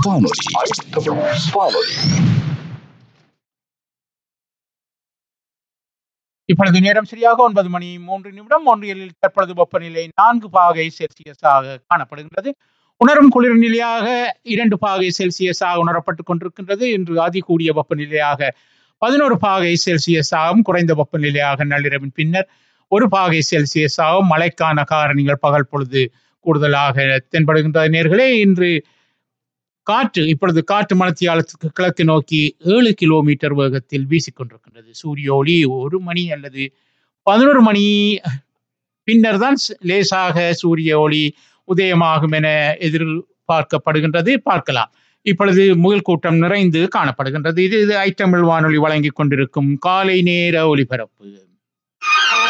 வானொலி ஐத்தமிழ் வானொலி இப்பொழுது நேரம் சரியாக ஒன்பது மணி மூன்று நிமிடம் ஒன்றியலில் தற்பொழுது வெப்பநிலை நான்கு பாகை செல்சியஸாக காணப்படுகின்றது உணரும் குளிர் நிலையாக இரண்டு பாகை செல்சியஸாக உணரப்பட்டுக் கொண்டிருக்கின்றது இன்று அதிகூடிய வெப்பநிலையாக பதினோரு பாகை செல்சியஸாகவும் குறைந்த வெப்பநிலையாக நள்ளிரவின் பின்னர் ஒரு பாகை செல்சியஸாகவும் மழைக்கான காரணிகள் பகல் பொழுது கூடுதலாக தென்படுகின்ற நேர்களே இன்று காற்று இப்பொழுது காற்று மணத்தியாலத்துக்கு கிழக்கு நோக்கி ஏழு கிலோமீட்டர் வேகத்தில் வீசிக்கொண்டிருக்கின்றது சூரிய ஒளி ஒரு மணி அல்லது பதினோரு மணி பின்னர் தான் ஸ்- லேசாக சூரிய ஒளி உதயமாகும் என எதிர்பார்க்கப்படுகின்றது பார்க்கலாம் இப்பொழுது முகில் கூட்டம் நிறைந்து காணப்படுகின்றது இது இது ஐட்டமிழ் வானொலி வழங்கிக் கொண்டிருக்கும் காலை நேர ஒலிபரப்பு